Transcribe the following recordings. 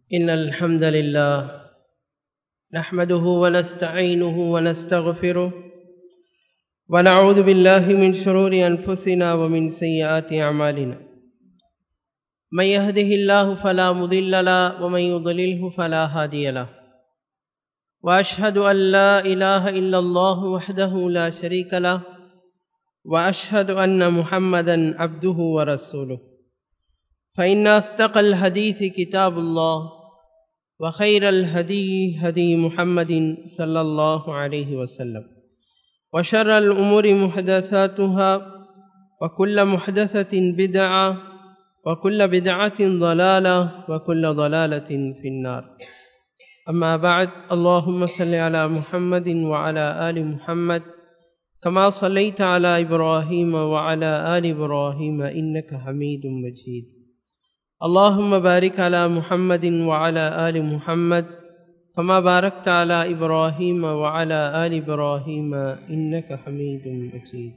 إن الحمد لله نحمده ونستعينه ونستغفره ونعوذ بالله من شرور أنفسنا ومن سيئات أعمالنا من يهده الله فلا مضل له ومن يضلله فلا هادي له وأشهد أن لا إله إلا الله وحده لا شريك له وأشهد أن محمدا عبده ورسوله فإن أصدق الحديث كتاب الله وخير الهدي هدي محمد صلى الله عليه وسلم وشر الأمور محدثاتها وكل محدثة بدعة وكل بدعة ضلالة وكل ضلالة في النار أما بعد اللهم صل على محمد وعلى آل محمد كما صليت على إبراهيم وعلى آل إبراهيم إنك حميد مجيد اللهم بارك على محمد وعلى آل محمد كما باركت على إبراهيم وعلى آل إبراهيم إنك حميد مجيد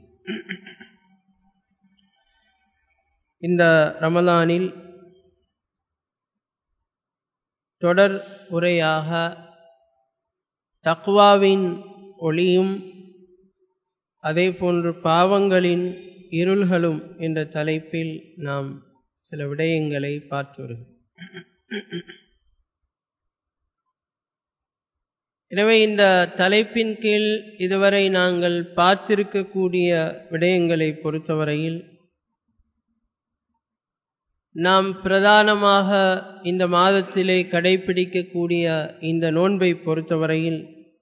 இந்த ரமலானில் தொடர் உரையாக தக்வாவின் ஒளியும் அதே போன்று பாவங்களின் இருள்களும் என்ற தலைப்பில் நாம் சில விடயங்களை பார்த்து வருகிறோம் எனவே இந்த தலைப்பின் கீழ் இதுவரை நாங்கள் பார்த்திருக்கக்கூடிய விடயங்களை பொறுத்தவரையில் நாம் பிரதானமாக இந்த மாதத்திலே கடைபிடிக்கக்கூடிய இந்த நோன்பை பொறுத்தவரையில்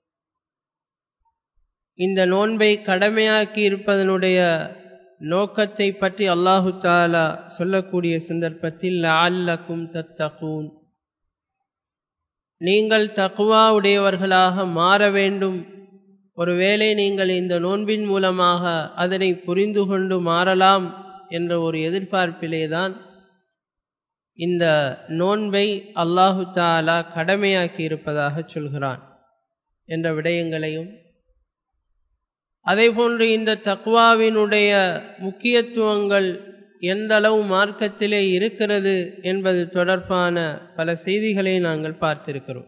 இந்த நோன்பை கடமையாக்கி இருப்பதனுடைய நோக்கத்தை பற்றி அல்லாஹு தாலா சொல்லக்கூடிய சந்தர்ப்பத்தில் அல்லக்கும் தத்தகூன் நீங்கள் தக்குவா உடையவர்களாக மாற வேண்டும் ஒருவேளை நீங்கள் இந்த நோன்பின் மூலமாக அதனை புரிந்து கொண்டு மாறலாம் என்ற ஒரு எதிர்பார்ப்பிலேதான் இந்த நோன்பை அல்லாஹு தாலா கடமையாக்கி இருப்பதாக சொல்கிறான் என்ற விடயங்களையும் அதேபோன்று இந்த தக்வாவினுடைய முக்கியத்துவங்கள் எந்த அளவு மார்க்கத்திலே இருக்கிறது என்பது தொடர்பான பல செய்திகளை நாங்கள் பார்த்திருக்கிறோம்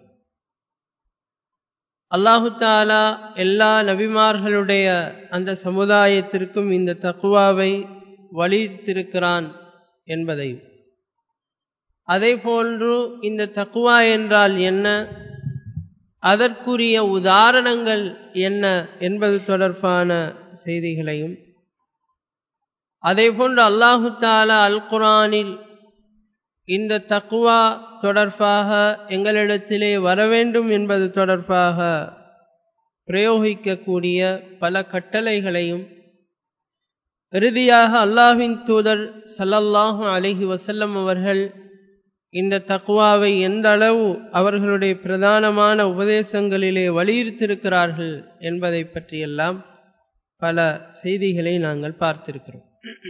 அல்லாஹு தாலா எல்லா நபிமார்களுடைய அந்த சமுதாயத்திற்கும் இந்த தக்குவாவை வலியுறுத்திருக்கிறான் என்பதையும் அதே போன்று இந்த தக்குவா என்றால் என்ன அதற்குரிய உதாரணங்கள் என்ன என்பது தொடர்பான செய்திகளையும் அதேபோன்று அல்லாஹு தாலா அல் குரானில் இந்த தக்குவா தொடர்பாக எங்களிடத்திலே வர வேண்டும் என்பது தொடர்பாக பிரயோகிக்கக்கூடிய பல கட்டளைகளையும் இறுதியாக அல்லாஹின் தூதர் சல்லல்லாஹு அலஹி வசல்லம் அவர்கள் இந்த தக்குவாவை எந்த அளவு அவர்களுடைய பிரதானமான உபதேசங்களிலே வலியுறுத்திருக்கிறார்கள் என்பதை பற்றியெல்லாம் பல செய்திகளை நாங்கள் பார்த்திருக்கிறோம்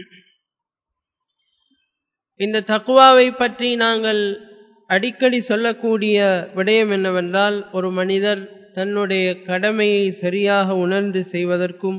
இந்த தக்குவாவை பற்றி நாங்கள் அடிக்கடி சொல்லக்கூடிய விடயம் என்னவென்றால் ஒரு மனிதர் தன்னுடைய கடமையை சரியாக உணர்ந்து செய்வதற்கும்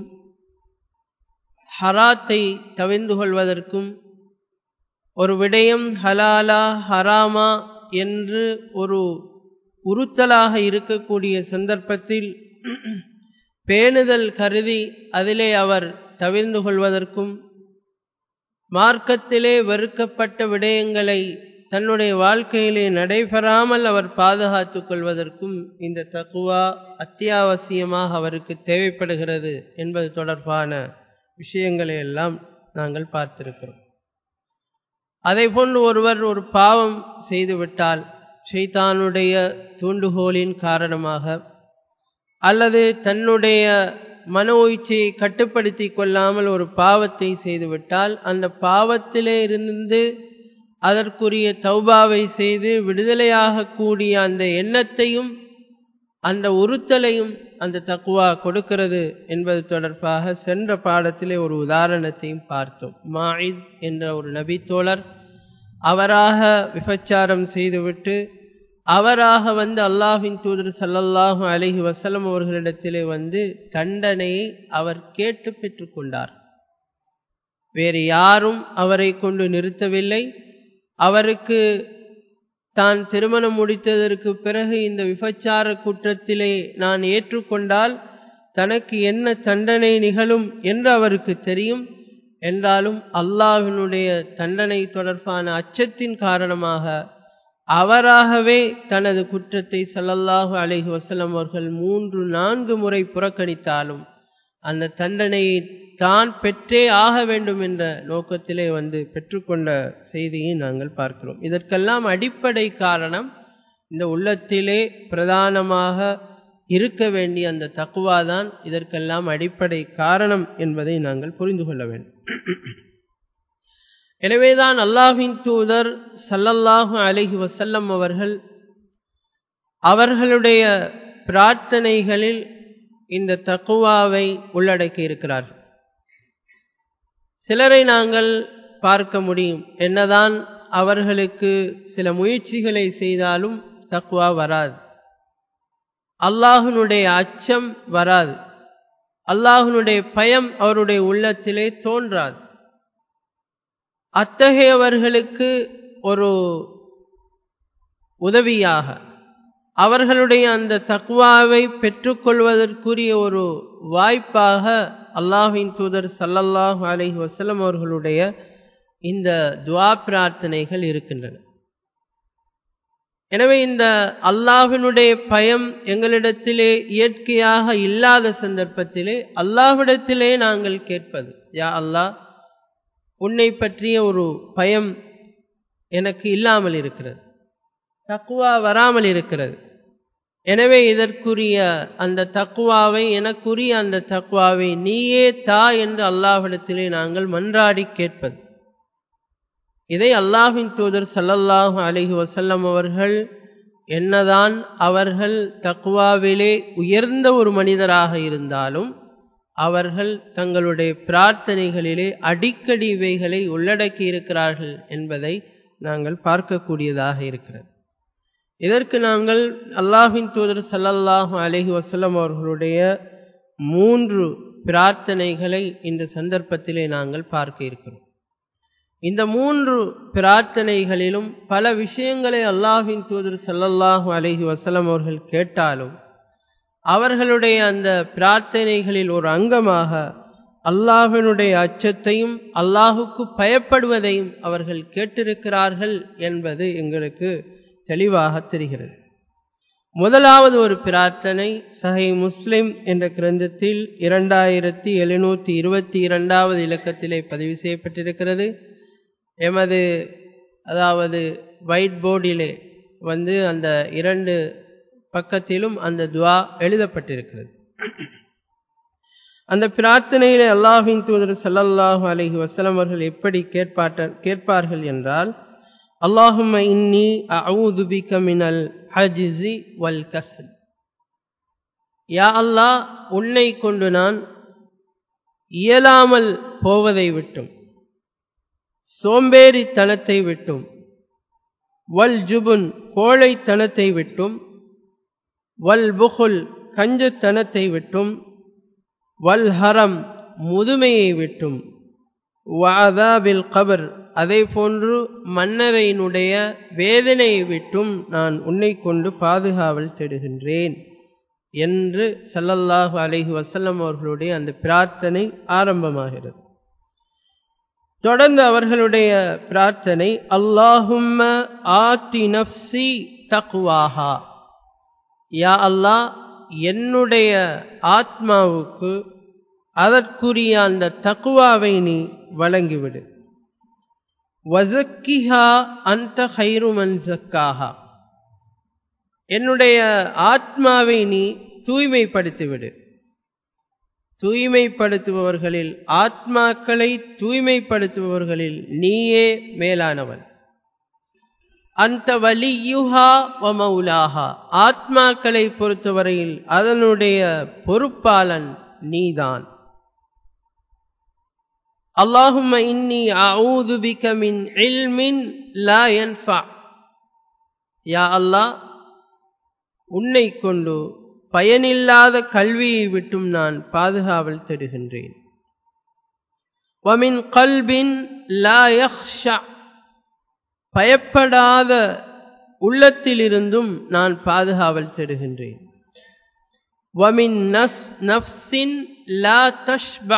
ஹராத்தை தவிர்ந்து கொள்வதற்கும் ஒரு விடயம் ஹலாலா ஹராமா என்று ஒரு உறுத்தலாக இருக்கக்கூடிய சந்தர்ப்பத்தில் பேணுதல் கருதி அதிலே அவர் தவிர்ந்து கொள்வதற்கும் மார்க்கத்திலே வெறுக்கப்பட்ட விடயங்களை தன்னுடைய வாழ்க்கையிலே நடைபெறாமல் அவர் பாதுகாத்து கொள்வதற்கும் இந்த தக்குவா அத்தியாவசியமாக அவருக்கு தேவைப்படுகிறது என்பது தொடர்பான விஷயங்களை எல்லாம் நாங்கள் பார்த்திருக்கிறோம் அதை போன்று ஒருவர் ஒரு பாவம் செய்துவிட்டால் ஷைத்தானுடைய தூண்டுகோலின் காரணமாக அல்லது தன்னுடைய மன உயிற்சியை கட்டுப்படுத்தி கொள்ளாமல் ஒரு பாவத்தை செய்துவிட்டால் அந்த பாவத்திலே இருந்து அதற்குரிய தௌபாவை செய்து விடுதலையாகக்கூடிய அந்த எண்ணத்தையும் அந்த உறுத்தலையும் அந்த தக்குவா கொடுக்கிறது என்பது தொடர்பாக சென்ற பாடத்திலே ஒரு உதாரணத்தையும் பார்த்தோம் மாயிஸ் என்ற ஒரு நபித்தோழர் அவராக விபச்சாரம் செய்துவிட்டு அவராக வந்து அல்லாஹின் தூதர் சல்லல்லாஹு அலஹி வசலம் அவர்களிடத்திலே வந்து தண்டனையை அவர் கேட்டு பெற்றுக்கொண்டார் வேறு யாரும் அவரை கொண்டு நிறுத்தவில்லை அவருக்கு தான் திருமணம் முடித்ததற்கு பிறகு இந்த விபச்சார குற்றத்திலே நான் ஏற்றுக்கொண்டால் தனக்கு என்ன தண்டனை நிகழும் என்று அவருக்கு தெரியும் என்றாலும் அல்லாஹினுடைய தண்டனை தொடர்பான அச்சத்தின் காரணமாக அவராகவே தனது குற்றத்தை சல்லல்லாஹு அலைஹி வசல்லம் அவர்கள் மூன்று நான்கு முறை புறக்கணித்தாலும் அந்த தண்டனையை தான் பெற்றே ஆக வேண்டும் என்ற நோக்கத்திலே வந்து பெற்றுக்கொண்ட செய்தியை நாங்கள் பார்க்கிறோம் இதற்கெல்லாம் அடிப்படை காரணம் இந்த உள்ளத்திலே பிரதானமாக இருக்க வேண்டிய அந்த தக்குவாதான் இதற்கெல்லாம் அடிப்படை காரணம் என்பதை நாங்கள் புரிந்து கொள்ள வேண்டும் எனவேதான் அல்லாஹின் தூதர் சல்லல்லாஹு அலஹி வசல்லம் அவர்கள் அவர்களுடைய பிரார்த்தனைகளில் இந்த தக்குவாவை உள்ளடக்கி இருக்கிறார்கள் சிலரை நாங்கள் பார்க்க முடியும் என்னதான் அவர்களுக்கு சில முயற்சிகளை செய்தாலும் தக்குவா வராது அல்லாஹனுடைய அச்சம் வராது அல்லாஹனுடைய பயம் அவருடைய உள்ளத்திலே தோன்றாது அத்தகையவர்களுக்கு ஒரு உதவியாக அவர்களுடைய அந்த தக்குவாவை பெற்றுக்கொள்வதற்குரிய ஒரு வாய்ப்பாக அல்லாஹின் தூதர் சல்லல்லாஹு அலஹி வசலம் அவர்களுடைய இந்த துவா பிரார்த்தனைகள் இருக்கின்றன எனவே இந்த அல்லாஹினுடைய பயம் எங்களிடத்திலே இயற்கையாக இல்லாத சந்தர்ப்பத்திலே அல்லாஹ்விடத்திலே நாங்கள் கேட்பது யா அல்லாஹ் உன்னை பற்றிய ஒரு பயம் எனக்கு இல்லாமல் இருக்கிறது தக்குவா வராமல் இருக்கிறது எனவே இதற்குரிய அந்த தக்குவாவை எனக்குரிய அந்த தக்குவாவை நீயே தா என்று அல்லாஹ்விடத்திலே நாங்கள் மன்றாடி கேட்பது இதை அல்லாஹின் தூதர் சல்லல்லாஹு அலஹி வசல்லம் அவர்கள் என்னதான் அவர்கள் தக்குவாவிலே உயர்ந்த ஒரு மனிதராக இருந்தாலும் அவர்கள் தங்களுடைய பிரார்த்தனைகளிலே அடிக்கடி இவைகளை உள்ளடக்கி இருக்கிறார்கள் என்பதை நாங்கள் பார்க்கக்கூடியதாக இருக்கிறது இதற்கு நாங்கள் அல்லாஹின் தூதர் சல்லல்லாஹு அலஹி வசல்லம் அவர்களுடைய மூன்று பிரார்த்தனைகளை இந்த சந்தர்ப்பத்திலே நாங்கள் பார்க்க இருக்கிறோம் இந்த மூன்று பிரார்த்தனைகளிலும் பல விஷயங்களை அல்லாஹின் தூதர் சல்லல்லாஹு அலஹி வசலம் அவர்கள் கேட்டாலும் அவர்களுடைய அந்த பிரார்த்தனைகளில் ஒரு அங்கமாக அல்லாஹினுடைய அச்சத்தையும் அல்லாஹுக்கு பயப்படுவதையும் அவர்கள் கேட்டிருக்கிறார்கள் என்பது எங்களுக்கு தெளிவாக தெரிகிறது முதலாவது ஒரு பிரார்த்தனை சஹை முஸ்லிம் என்ற கிரந்தத்தில் இரண்டாயிரத்தி எழுநூற்றி இருபத்தி இரண்டாவது இலக்கத்திலே பதிவு செய்யப்பட்டிருக்கிறது எமது அதாவது ஒயிட் போர்டிலே வந்து அந்த இரண்டு பக்கத்திலும் அந்த துவா எழுதப்பட்டிருக்கிறது அந்த பிரார்த்தனையிலே அல்லாஹின் தூதர் சல்லல்லாஹு அலஹி வசலம் அவர்கள் எப்படி கேட்பாட்ட கேட்பார்கள் என்றால் அல்லாஹும்ம இன்னி அவுதுபிக்க மினல் ஹஜிசி வல் கஸ்ல் யா அல்லாஹ் உன்னை கொண்டு நான் இயலாமல் போவதை விட்டும் சோம்பேறித்தனத்தை விட்டும் வல் ஜுபுன் கோழைத்தனத்தை விட்டும் வல் புகுல் கஞ்சத்தனத்தை விட்டும் வல் ஹரம் முதுமையை விட்டும் வாதாபில் கபர் அதே போன்று மன்னரையினுடைய வேதனையை விட்டும் நான் உன்னை கொண்டு பாதுகாவல் தேடுகின்றேன் என்று சல்லல்லாஹு அலைஹி வசல்லம் அவர்களுடைய அந்த பிரார்த்தனை ஆரம்பமாகிறது தொடர்ந்து அவர்களுடைய பிரார்த்தனை அல்லாஹும்ம ஆத்தி நப்சி தக்குவாஹா யா அல்லாஹ் என்னுடைய ஆத்மாவுக்கு அதற்குரிய அந்த தக்குவாவை நீ வழங்கிவிடு வசக்கிஹா அந்த ஹைருமன் ஜக்காஹா என்னுடைய ஆத்மாவை நீ தூய்மைப்படுத்திவிடு தூய்மைப்படுத்துபவர்களில் ஆத்மாக்களை தூய்மைப்படுத்துபவர்களில் நீயே மேலானவன் அந்த வலியுஹா வமௌலாஹா ஆத்மாக்களை பொறுத்தவரையில் அதனுடைய பொறுப்பாளன் நீதான் அல்லாஹும்ம இன்னி அஊது பிக மின் இல்மின் லா யன்ஃபா யா அல்லாஹ் உன்னை கொண்டு பயனில்லாத கல்வியை விட்டும் நான் பாதுகாவல் தருகின்றேன் வமின் கல்பின் லா யஹ்ஷா பயப்படாத உள்ளத்திலிருந்தும் நான் பாதுகாவல் தேடுகின்றேன் வமின் நஸ் நஃப்சின் லா தஷ்பா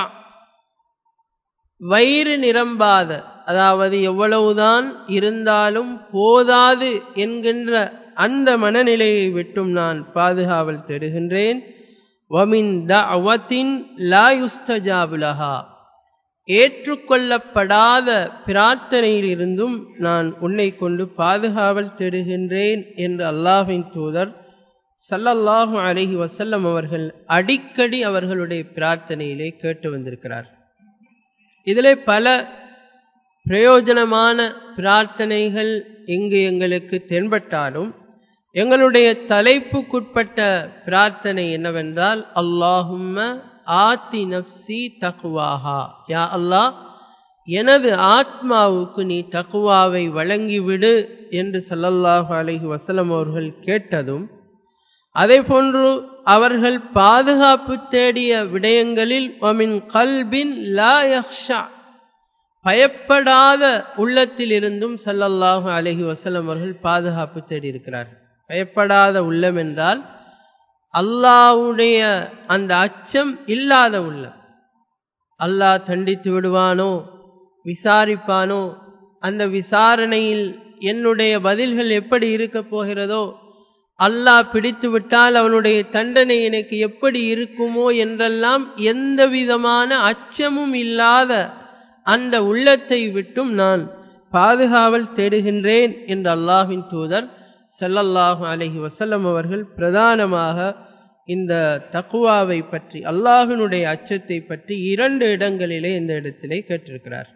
வயிறு நிரம்பாத அதாவது எவ்வளவுதான் இருந்தாலும் போதாது என்கின்ற அந்த மனநிலையை விட்டும் நான் பாதுகாவல் தேடுகின்றேன் வமின் தஅவத்தின் லா யுஸ்தஜாபுலஹா ஏற்றுக்கொள்ளப்படாத பிரார்த்தனையிலிருந்தும் நான் உன்னை கொண்டு பாதுகாவல் தேடுகின்றேன் என்று அல்லாஹின் தூதர் சல்லல்லாஹு அலஹி வசல்லம் அவர்கள் அடிக்கடி அவர்களுடைய பிரார்த்தனையிலே கேட்டு வந்திருக்கிறார் இதிலே பல பிரயோஜனமான பிரார்த்தனைகள் இங்கு எங்களுக்கு தென்பட்டாலும் எங்களுடைய தலைப்புக்குட்பட்ட பிரார்த்தனை என்னவென்றால் அல்லாஹும்ம ஆத்தி நப்சி தக்குவாஹா யா அல்லாஹ் எனது ஆத்மாவுக்கு நீ தக்குவாவை வழங்கிவிடு என்று சல்லல்லாஹு அலஹி வசலம் அவர்கள் கேட்டதும் அதே போன்று அவர்கள் பாதுகாப்பு தேடிய விடயங்களில் ஒமின் கல்பின் லா யக்ஷா பயப்படாத உள்ளத்திலிருந்தும் சல்லல்லாஹு அலஹி வசலம் அவர்கள் பாதுகாப்பு தேடியிருக்கிறார் பயப்படாத உள்ளம் என்றால் அல்லாவுடைய அந்த அச்சம் இல்லாத உள்ளம் அல்லாஹ் தண்டித்து விடுவானோ விசாரிப்பானோ அந்த விசாரணையில் என்னுடைய பதில்கள் எப்படி இருக்கப் போகிறதோ அல்லாஹ் பிடித்து விட்டால் அவனுடைய தண்டனை எனக்கு எப்படி இருக்குமோ என்றெல்லாம் எந்த விதமான அச்சமும் இல்லாத அந்த உள்ளத்தை விட்டும் நான் பாதுகாவல் தேடுகின்றேன் என்று அல்லாஹின் தூதர் செல்லல்லாஹு அலஹி வசல்லம் அவர்கள் பிரதானமாக இந்த தக்குவாவை பற்றி அல்லாஹினுடைய அச்சத்தை பற்றி இரண்டு இடங்களிலே இந்த இடத்திலே கேட்டிருக்கிறார்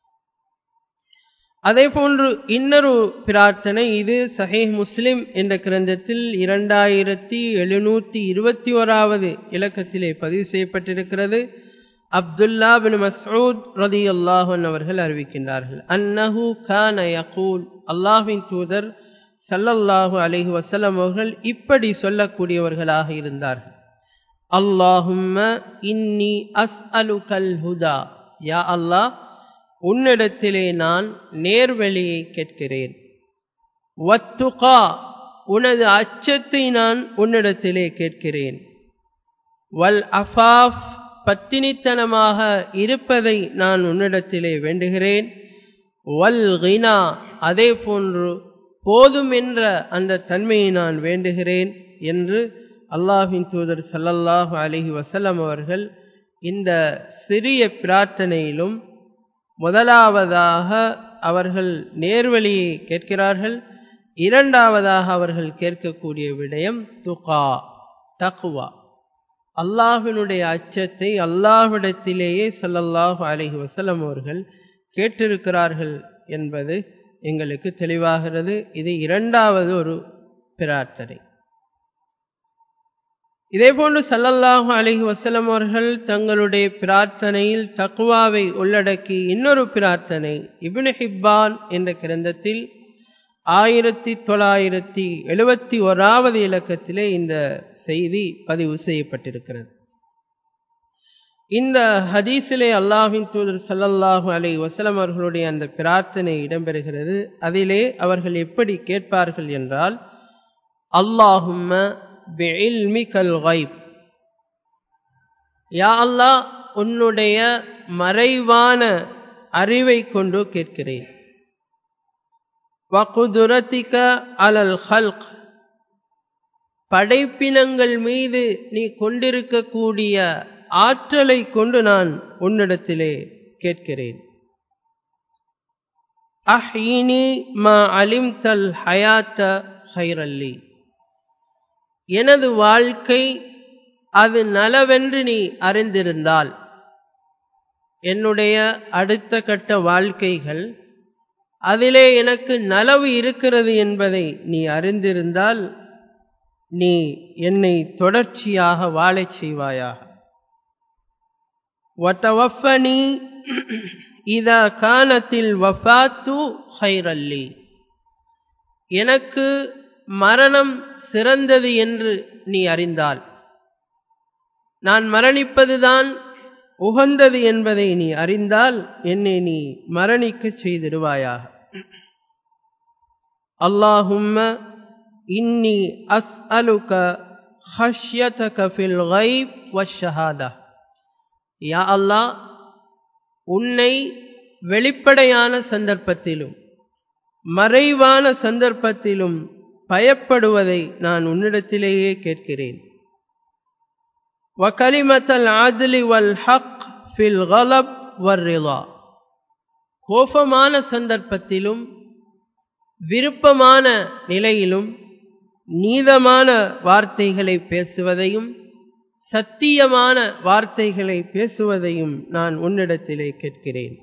அதே போன்று இன்னொரு பிரார்த்தனை இது சஹீஹ் முஸ்லிம் என்ற கிரந்தத்தில் இரண்டாயிரத்தி எழுநூத்தி இருபத்தி ஓராவது இலக்கத்திலே பதிவு செய்யப்பட்டிருக்கிறது அப்துல்லா பின் மசூத் ரதி அல்லாஹன் அவர்கள் அறிவிக்கின்றார்கள் அன்னஹு கான யகூல் அல்லாஹின் தூதர் சல்லல்லாஹு அலைஹி வசல்லம் அவர்கள் இப்படி சொல்லக்கூடியவர்களாக இருந்தார்கள் அல்லாஹும்ம இன்னி அஸ் அலு கல் ஹுதா யா அல்லாஹ் உன்னிடத்திலே நான் நேர்வழியை கேட்கிறேன் வத்துகா உனது அச்சத்தை நான் உன்னிடத்திலே கேட்கிறேன் வல் அஃபாஃப் பத்தினித்தனமாக இருப்பதை நான் உன்னிடத்திலே வேண்டுகிறேன் வல் கினா அதே போன்று போதும் என்ற அந்த தன்மையை நான் வேண்டுகிறேன் என்று அல்லாஹின் தூதர் சல்லல்லாஹு அலிஹி வசல்லம் அவர்கள் இந்த சிறிய பிரார்த்தனையிலும் முதலாவதாக அவர்கள் நேர்வழியை கேட்கிறார்கள் இரண்டாவதாக அவர்கள் கேட்கக்கூடிய விடயம் துகா தக்குவா அல்லாஹினுடைய அச்சத்தை அல்லாஹ்விடத்திலேயே சல்லல்லாஹு அலிஹி வசலம் அவர்கள் கேட்டிருக்கிறார்கள் என்பது எங்களுக்கு தெளிவாகிறது இது இரண்டாவது ஒரு பிரார்த்தனை இதேபோன்று சல்லல்லாஹு அலிஹி வசலம் அவர்கள் தங்களுடைய பிரார்த்தனையில் தக்குவாவை உள்ளடக்கி இன்னொரு பிரார்த்தனை இபின் ஹிப்பான் என்ற கிரந்தத்தில் ஆயிரத்தி தொள்ளாயிரத்தி எழுபத்தி ஓராவது இலக்கத்திலே இந்த செய்தி பதிவு செய்யப்பட்டிருக்கிறது இந்த ஹதீஸிலே அல்லாஹின் தூதர் சல்லல்லாஹு அலை வசலம் அவர்களுடைய அந்த பிரார்த்தனை இடம்பெறுகிறது அதிலே அவர்கள் எப்படி கேட்பார்கள் என்றால் அல்லாஹும்ம பிஇல்மிகல் கைப் யா அல்லாஹ் உன்னுடைய மறைவான அறிவை கொண்டு கேட்கிறேன் வகுதுரத்திக அலல் ஹல்க் படைப்பினங்கள் மீது நீ கொண்டிருக்கக்கூடிய ஆற்றலை கொண்டு நான் உன்னிடத்திலே கேட்கிறேன் அஹ்இனி மா அலிம்தல் ஹயாத்த ஹைரல்லி எனது வாழ்க்கை அது நலவென்று நீ அறிந்திருந்தால் என்னுடைய அடுத்த கட்ட வாழ்க்கைகள் அதிலே எனக்கு நலவு இருக்கிறது என்பதை நீ அறிந்திருந்தால் நீ என்னை தொடர்ச்சியாக வாழச் செய்வாயாக وتوفني إذا كانت الوفاة خيرا لي எனக்கு மரணம் சிறந்தது என்று நீ அறிந்தால் நான் மரணிப்பதுதான் உகந்தது என்பதை நீ அறிந்தால் என்னை நீ மரணிக்கச் செய்திடுவாயாக اللهم إني أسألك خشيتك في الغيب والشهادة يا الله உன்னை வெளிப்படையான சந்தர்ப்பத்திலும் மறைவான சந்தர்ப்பத்திலும் பயப்படுவதை நான் உன்னிடத்திலேயே கேட்கிறேன் وكلمة العدل والحق في الغلب والرضا கோபமான சந்தர்ப்பத்திலும் விருப்பமான நிலையிலும் நீதமான வார்த்தைகளை பேசுவதையும் சத்தியமான வார்த்தைகளை பேசுவதையும் நான் உன்னிடத்திலே கேட்கிறேன்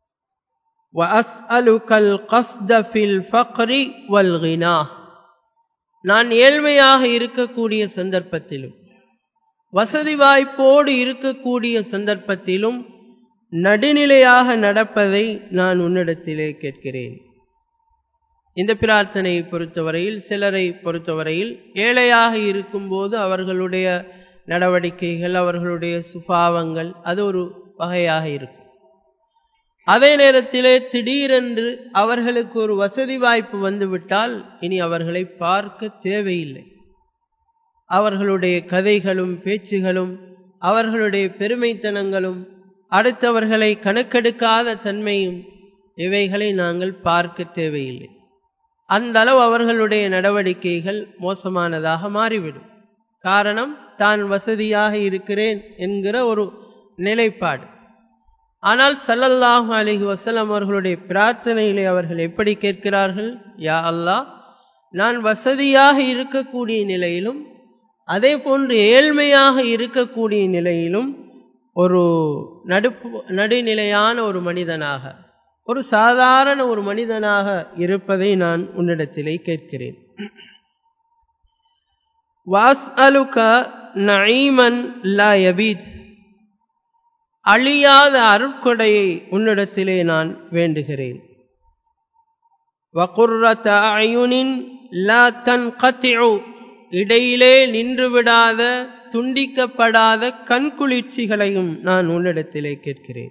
وأسألك القصد في الفقر والغنى நான் ஏழ்மையாக இருக்கக்கூடிய சந்தர்ப்பத்திலும் வசதி வாய்ப்போடு இருக்கக்கூடிய சந்தர்ப்பத்திலும் நடுநிலையாக நடப்பதை நான் உன்னிடத்திலே கேட்கிறேன் இந்த பிரார்த்தனையை பொறுத்தவரையில் சிலரை பொறுத்தவரையில் ஏழையாக இருக்கும்போது அவர்களுடைய நடவடிக்கைகள் அவர்களுடைய சுபாவங்கள் அது ஒரு வகையாக இருக்கும் அதே நேரத்திலே திடீரென்று அவர்களுக்கு ஒரு வசதி வாய்ப்பு வந்துவிட்டால் இனி அவர்களை பார்க்க தேவையில்லை அவர்களுடைய கதைகளும் பேச்சுகளும் அவர்களுடைய பெருமைத்தனங்களும் அடுத்தவர்களை கணக்கெடுக்காத தன்மையும் இவைகளை நாங்கள் பார்க்க தேவையில்லை அந்த அளவு அவர்களுடைய நடவடிக்கைகள் மோசமானதாக மாறிவிடும் காரணம் தான் வசதியாக இருக்கிறேன் என்கிற ஒரு நிலைப்பாடு ஆனால் சல்லல்லாஹு அலிஹி வசலம் அவர்களுடைய பிரார்த்தனையிலே அவர்கள் எப்படி கேட்கிறார்கள் யா அல்லாஹ் நான் வசதியாக இருக்கக்கூடிய நிலையிலும் அதே போன்று ஏழ்மையாக இருக்கக்கூடிய நிலையிலும் ஒரு நடுப்பு நடுநிலையான ஒரு மனிதனாக ஒரு சாதாரண ஒரு மனிதனாக இருப்பதை நான் உன்னிடத்திலே கேட்கிறேன் வாஸ்அலுக நஈமன் லா யபீத் அழியாத அருட்கொடையை உன்னிடத்திலே நான் வேண்டுகிறேன் வகுர்ரத அயுனின் லா தன் கத்தியு இடையிலே நின்றுவிடாத துண்டிக்கப்படாத கண்குளிர்ச்சிகளையும் நான் உன்னிடத்திலே கேட்கிறேன்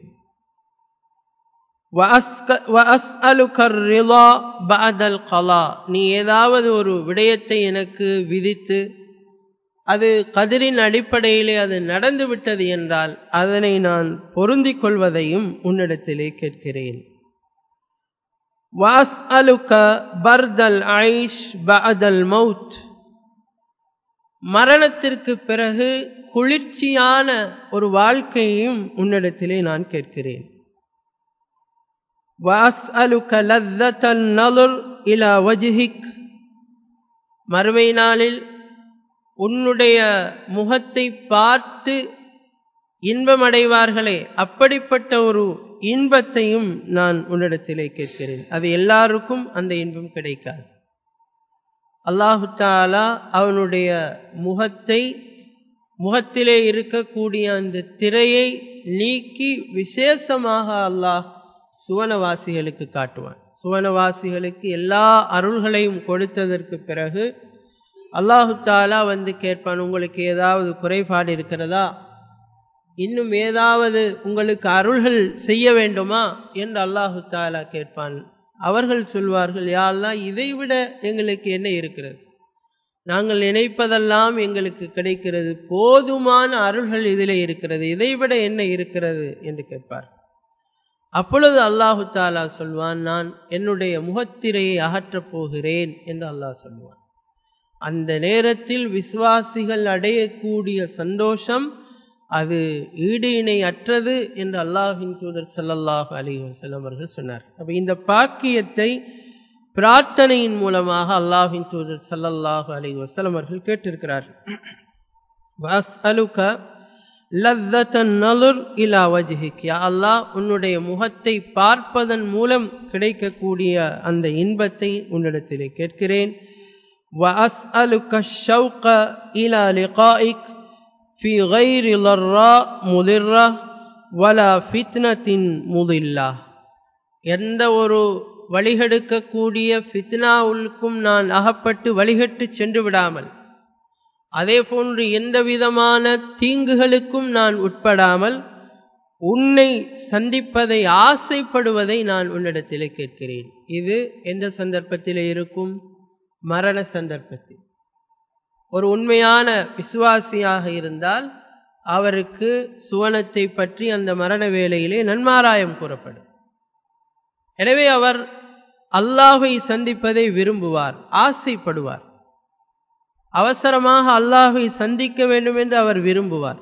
நீ ஏதாவது ஒரு விடயத்தை எனக்கு விதித்து அது கதிரின் அடிப்படையிலே அது நடந்து விட்டது என்றால் அதனை நான் பொருந்திக் கொள்வதையும் உன்னிடத்திலே கேட்கிறேன் வாஸ் அலுக்க பர்தல் ஐஷ் பஅதல் மவுத் மரணத்திற்கு பிறகு குளிர்ச்சியான ஒரு வாழ்க்கையையும் உன்னிடத்திலே நான் கேட்கிறேன் வாஸ்அலுக லத்தன் நலுர் இலா வஜ்ஹிக் மறுமை நாளில் உன்னுடைய முகத்தை பார்த்து இன்பமடைவார்களே அப்படிப்பட்ட ஒரு இன்பத்தையும் நான் உன்னிடத்திலே கேட்கிறேன் அது எல்லாருக்கும் அந்த இன்பம் கிடைக்காது அல்லாஹு தாலா அவனுடைய முகத்தை முகத்திலே இருக்கக்கூடிய அந்த திரையை நீக்கி விசேஷமாக அல்லாஹ் சுவனவாசிகளுக்கு காட்டுவான் சுவனவாசிகளுக்கு எல்லா அருள்களையும் கொடுத்ததற்கு பிறகு அல்லாஹு தாலா வந்து கேட்பான் உங்களுக்கு ஏதாவது குறைபாடு இருக்கிறதா இன்னும் ஏதாவது உங்களுக்கு அருள்கள் செய்ய வேண்டுமா என்று அல்லாஹு தாலா கேட்பான் அவர்கள் சொல்வார்கள் யாரெல்லாம் இதைவிட எங்களுக்கு என்ன இருக்கிறது நாங்கள் நினைப்பதெல்லாம் எங்களுக்கு கிடைக்கிறது போதுமான அருள்கள் இதிலே இருக்கிறது இதைவிட என்ன இருக்கிறது என்று கேட்பார் அப்பொழுது அல்லாஹு தாலா சொல்வான் நான் என்னுடைய முகத்திரையை அகற்றப் போகிறேன் என்று அல்லாஹ் சொல்வான் அந்த நேரத்தில் விசுவாசிகள் அடையக்கூடிய சந்தோஷம் அது ஈடு இணை அற்றது என்று அல்லாஹின் தூதர் சல்லல்லாஹு அலி வசலம் அவர்கள் சொன்னார் அப்ப இந்த பாக்கியத்தை பிரார்த்தனையின் மூலமாக அல்லாஹின் தூதர் சல்லல்லாஹு அலி வசலம் அவர்கள் கேட்டிருக்கிறார் வாஸ்அலுக லத்தன் நலுர் இலா வஜ்ஹிக் யா அல்லாஹ் உன்னுடைய முகத்தை பார்ப்பதன் மூலம் கிடைக்கக்கூடிய அந்த இன்பத்தை உன்னிடத்திலே கேட்கிறேன் وأسألك الشوق إلى لقائك في غير ضراء مضرة ولا فتنة مضلة எந்த ஒரு வழிகெடுக்கக்கூடிய ஃபித்னாவுக்கும் நான் அகப்பட்டு வழிகட்டு சென்று விடாமல் அதே போன்று எந்த விதமான தீங்குகளுக்கும் நான் உட்படாமல் உன்னை சந்திப்பதை ஆசைப்படுவதை நான் உன்னிடத்திலே கேட்கிறேன் இது எந்த சந்தர்ப்பத்திலே இருக்கும் மரண சந்தர்ப்பத்தில் ஒரு உண்மையான விசுவாசியாக இருந்தால் அவருக்கு சுவனத்தை பற்றி அந்த மரண வேளையிலே நன்மாராயம் கூறப்படும் எனவே அவர் அல்லாஹை சந்திப்பதை விரும்புவார் ஆசைப்படுவார் அவசரமாக அல்லாஹை சந்திக்க வேண்டும் என்று அவர் விரும்புவார்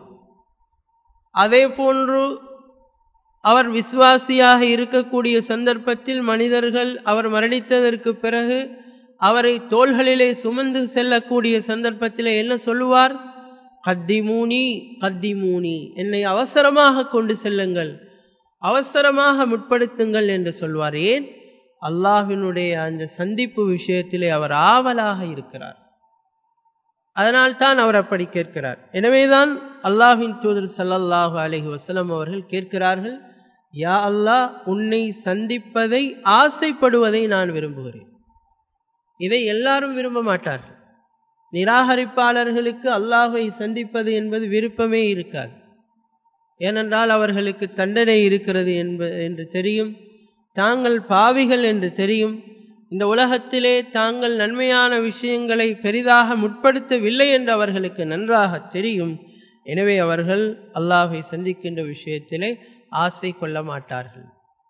அதே போன்று அவர் விசுவாசியாக இருக்கக்கூடிய சந்தர்ப்பத்தில் மனிதர்கள் அவர் மரணித்ததற்கு பிறகு அவரை தோள்களிலே சுமந்து செல்லக்கூடிய சந்தர்ப்பத்தில் என்ன சொல்லுவார் கத்திமூனி கத்திமூனி என்னை அவசரமாக கொண்டு செல்லுங்கள் அவசரமாக முற்படுத்துங்கள் என்று சொல்வார் ஏன் அல்லாஹினுடைய அந்த சந்திப்பு விஷயத்திலே அவர் ஆவலாக இருக்கிறார் அதனால் தான் அவர் அப்படி கேட்கிறார் எனவேதான் அல்லாஹின் தூதர் சல்லல்லாஹு அலஹி வசலம் அவர்கள் கேட்கிறார்கள் யா அல்லாஹ் உன்னை சந்திப்பதை ஆசைப்படுவதை நான் விரும்புகிறேன் இதை எல்லாரும் விரும்ப மாட்டார்கள் நிராகரிப்பாளர்களுக்கு அல்லாஹை சந்திப்பது என்பது விருப்பமே இருக்காது ஏனென்றால் அவர்களுக்கு தண்டனை இருக்கிறது என்ப என்று தெரியும் தாங்கள் பாவிகள் என்று தெரியும் இந்த உலகத்திலே தாங்கள் நன்மையான விஷயங்களை பெரிதாக முற்படுத்தவில்லை என்று அவர்களுக்கு நன்றாக தெரியும் எனவே அவர்கள் அல்லாஹை சந்திக்கின்ற விஷயத்திலே ஆசை கொள்ள மாட்டார்கள்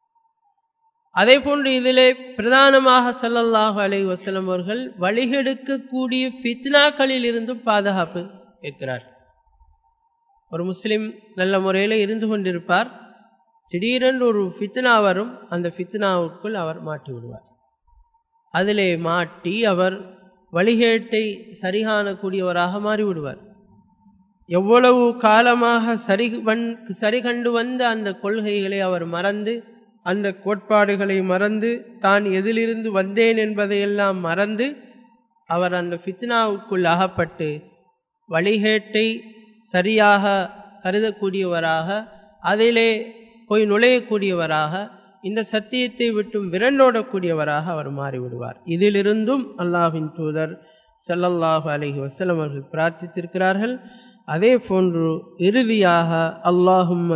அதே போன்று இதிலே பிரதானமாக சல்லல்லாஹு அலை வசலம் அவர்கள் வழிகெடுக்கக்கூடிய ஃபித்னாக்களில் இருந்தும் பாதுகாப்பு கேட்கிறார் ஒரு முஸ்லிம் நல்ல முறையில் இருந்து கொண்டிருப்பார் திடீரென்று ஒரு ஃபித்னா வரும் அந்த ஃபித்னாவுக்குள் அவர் மாட்டி விடுவார் அதிலே மாட்டி அவர் வழிகேட்டை சரிகாணக்கூடியவராக மாறிவிடுவார் எவ்வளவு காலமாக சரி சரி கண்டு வந்த அந்த கொள்கைகளை அவர் மறந்து அந்த கோட்பாடுகளை மறந்து தான் எதிலிருந்து வந்தேன் என்பதையெல்லாம் மறந்து அவர் அந்த ஃபித்னாவுக்குள் அகப்பட்டு வழிகேட்டை சரியாக கருதக்கூடியவராக அதிலே போய் நுழையக்கூடியவராக இந்த சத்தியத்தை விட்டும் விரண்டோடக்கூடியவராக அவர் மாறிவிடுவார் இதிலிருந்தும் அல்லாஹின் தூதர் சல்லல்லாஹு அலஹி வசலம் அவர்கள் பிரார்த்தித்திருக்கிறார்கள் அதே போன்று இறுதியாக அல்லாஹும்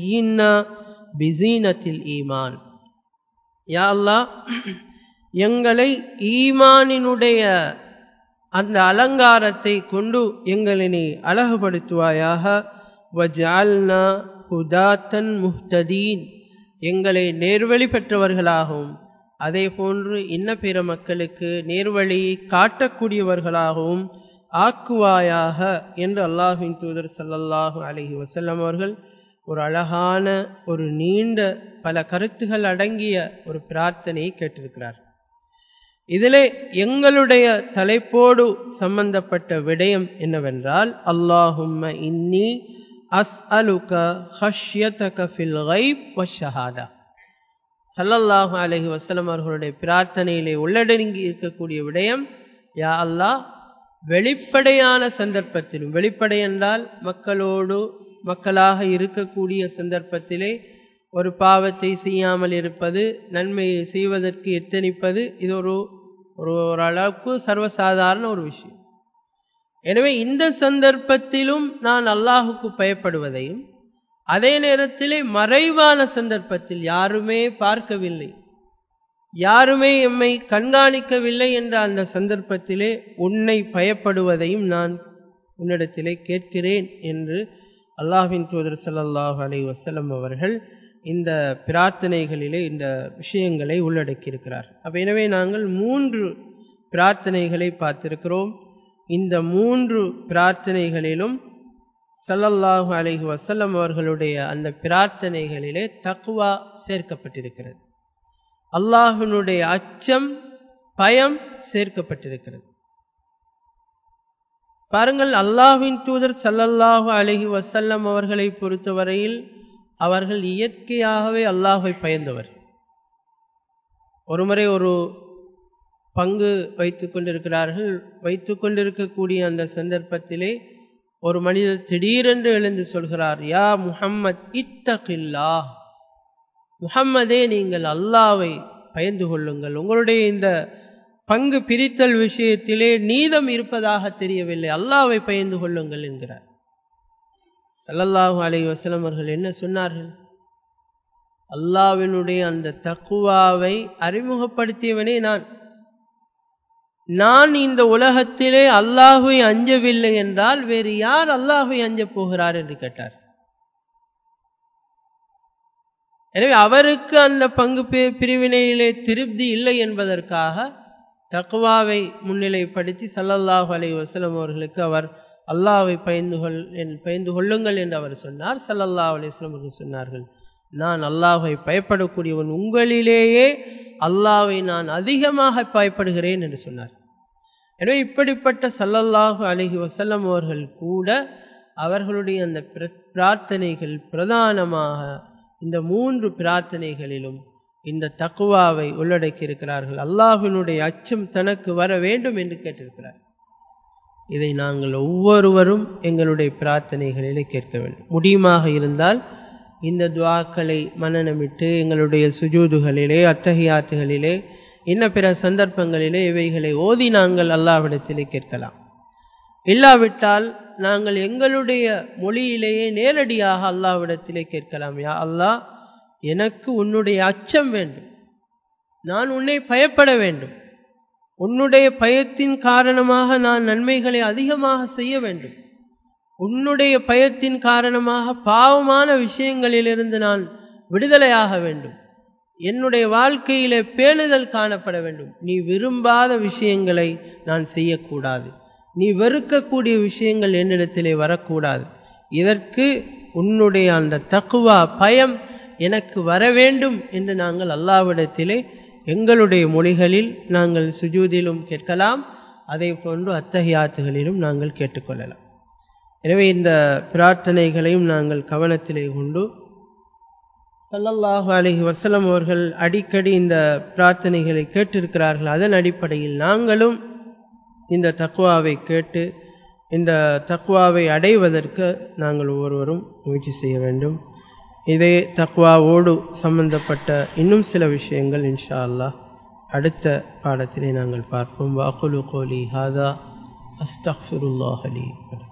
பிசீனத்தில் ஈமான் யா அல்லாஹ் எங்களை ஈமானினுடைய அந்த அலங்காரத்தை கொண்டு எங்களை நீ அழகுபடுத்துவாயாக வஜால்னா ஹுதாத்தன் முஹ்ததீன் எங்களை நேர்வழி பெற்றவர்களாகவும் அதே போன்று இன்ன பிற மக்களுக்கு நேர்வழி காட்டக்கூடியவர்களாகவும் ஆக்குவாயாக என்று அல்லாஹின் தூதர் சல்லல்லாஹு அலஹி வசல்லம் அவர்கள் ஒரு அழகான ஒரு நீண்ட பல கருத்துகள் அடங்கிய ஒரு பிரார்த்தனையை கேட்டிருக்கிறார் இதிலே எங்களுடைய தலைப்போடு சம்பந்தப்பட்ட விடயம் என்னவென்றால் அல்லாஹும்ம இன்னி அஸ் அலுக ஹஷ்யதக ஃபில் கைப் வஷஹாதா சல்லல்லாஹு அலஹி வசலம் அவர்களுடைய பிரார்த்தனையிலே உள்ளடங்கி இருக்கக்கூடிய விடயம் யா அல்லாஹ் வெளிப்படையான சந்தர்ப்பத்திலும் வெளிப்படை என்றால் மக்களோடு மக்களாக இருக்கக்கூடிய சந்தர்ப்பத்திலே ஒரு பாவத்தை செய்யாமல் இருப்பது நன்மையை செய்வதற்கு எத்தனிப்பது இது ஒரு ஒரு ஓரளவுக்கு சர்வசாதாரண ஒரு விஷயம் எனவே இந்த சந்தர்ப்பத்திலும் நான் அல்லாஹுக்கு பயப்படுவதையும் அதே நேரத்திலே மறைவான சந்தர்ப்பத்தில் யாருமே பார்க்கவில்லை யாருமே எம்மை கண்காணிக்கவில்லை என்ற அந்த சந்தர்ப்பத்திலே உன்னை பயப்படுவதையும் நான் உன்னிடத்திலே கேட்கிறேன் என்று அல்லாஹின் தூதர் சல்லாஹ் அலை வசலம் அவர்கள் இந்த பிரார்த்தனைகளிலே இந்த விஷயங்களை உள்ளடக்கியிருக்கிறார் அப்ப எனவே நாங்கள் மூன்று பிரார்த்தனைகளை பார்த்திருக்கிறோம் இந்த மூன்று பிரார்த்தனைகளிலும் சல்லல்லாஹு அலைஹி வசல்லம் அவர்களுடைய அந்த பிரார்த்தனைகளிலே தக்குவா சேர்க்கப்பட்டிருக்கிறது அல்லாஹினுடைய அச்சம் பயம் சேர்க்கப்பட்டிருக்கிறது பாருங்கள் அல்லாஹின் தூதர் சல்லல்லாஹு அலஹி வசல்லம் அவர்களை பொறுத்தவரையில் அவர்கள் இயற்கையாகவே அல்லாஹை பயந்தவர் ஒருமுறை ஒரு பங்கு வைத்து கொண்டிருக்கிறார்கள் வைத்து கொண்டிருக்கக்கூடிய அந்த சந்தர்ப்பத்திலே ஒரு மனிதர் திடீரென்று எழுந்து சொல்கிறார் யா முஹம்மத் இத்தகில்லா முஹம்மதே நீங்கள் அல்லாவை பயந்து கொள்ளுங்கள் உங்களுடைய இந்த பங்கு பிரித்தல் விஷயத்திலே நீதம் இருப்பதாக தெரியவில்லை அல்லாவை பயந்து கொள்ளுங்கள் என்கிறார் சல்லல்லாஹு அலை வசலம் அவர்கள் என்ன சொன்னார்கள் அல்லாவினுடைய அந்த தக்குவாவை அறிமுகப்படுத்தியவனே நான் நான் இந்த உலகத்திலே அல்லாஹுவை அஞ்சவில்லை என்றால் வேறு யார் அல்லாஹுவை அஞ்சப் போகிறார் என்று கேட்டார் எனவே அவருக்கு அந்த பங்கு பிரிவினையிலே திருப்தி இல்லை என்பதற்காக தக்குவாவை முன்னிலைப்படுத்தி சல்லல்லாஹு அலை வசலம் அவர்களுக்கு அவர் அல்லாவை பயந்து கொள் பயந்து கொள்ளுங்கள் என்று அவர் சொன்னார் சல்லல்லா அலிஸ்லாம் அவர்கள் சொன்னார்கள் நான் அல்லாஹை பயப்படக்கூடியவன் உங்களிலேயே அல்லாவை நான் அதிகமாக பயப்படுகிறேன் என்று சொன்னார் எனவே இப்படிப்பட்ட சல்லல்லாஹு அலஹி வசல்லம் அவர்கள் கூட அவர்களுடைய அந்த பிரார்த்தனைகள் பிரதானமாக இந்த மூன்று பிரார்த்தனைகளிலும் இந்த தக்குவாவை உள்ளடக்கி இருக்கிறார்கள் அல்லாஹினுடைய அச்சம் தனக்கு வர வேண்டும் என்று கேட்டிருக்கிறார் இதை நாங்கள் ஒவ்வொருவரும் எங்களுடைய பிரார்த்தனைகளிலே கேட்க வேண்டும் முடியுமாக இருந்தால் இந்த துவாக்களை மனநமிட்டு எங்களுடைய சுஜூதுகளிலே அத்தகையாத்துகளிலே இன்ன பிற சந்தர்ப்பங்களிலே இவைகளை ஓதி நாங்கள் அல்லாவிடத்திலே கேட்கலாம் இல்லாவிட்டால் நாங்கள் எங்களுடைய மொழியிலேயே நேரடியாக அல்லாவிடத்திலே கேட்கலாம் யா அல்லாஹ் எனக்கு உன்னுடைய அச்சம் வேண்டும் நான் உன்னை பயப்பட வேண்டும் உன்னுடைய பயத்தின் காரணமாக நான் நன்மைகளை அதிகமாக செய்ய வேண்டும் உன்னுடைய பயத்தின் காரணமாக பாவமான விஷயங்களிலிருந்து நான் விடுதலையாக வேண்டும் என்னுடைய வாழ்க்கையிலே பேணுதல் காணப்பட வேண்டும் நீ விரும்பாத விஷயங்களை நான் செய்யக்கூடாது நீ வெறுக்கக்கூடிய விஷயங்கள் என்னிடத்திலே வரக்கூடாது இதற்கு உன்னுடைய அந்த தக்குவா பயம் எனக்கு வர வேண்டும் என்று நாங்கள் அல்லாவிடத்திலே எங்களுடைய மொழிகளில் நாங்கள் சுஜூதிலும் கேட்கலாம் அதே போன்று அத்தகையாத்துகளிலும் நாங்கள் கேட்டுக்கொள்ளலாம் எனவே இந்த பிரார்த்தனைகளையும் நாங்கள் கவனத்திலே கொண்டு சல்லல்லாஹு அலஹி வசலம் அவர்கள் அடிக்கடி இந்த பிரார்த்தனைகளை கேட்டிருக்கிறார்கள் அதன் அடிப்படையில் நாங்களும் இந்த தக்குவாவை கேட்டு இந்த தக்குவாவை அடைவதற்கு நாங்கள் ஒவ்வொருவரும் முயற்சி செய்ய வேண்டும் இதே தக்வாவோடு சம்பந்தப்பட்ட இன்னும் சில விஷயங்கள் இன்ஷா அல்லாஹ் அடுத்த பாடத்திலே நாங்கள் பார்ப்போம் வாக்குலு கோலி ஹாதா அஸ்தக்ஃபிருல்லாஹ் அலி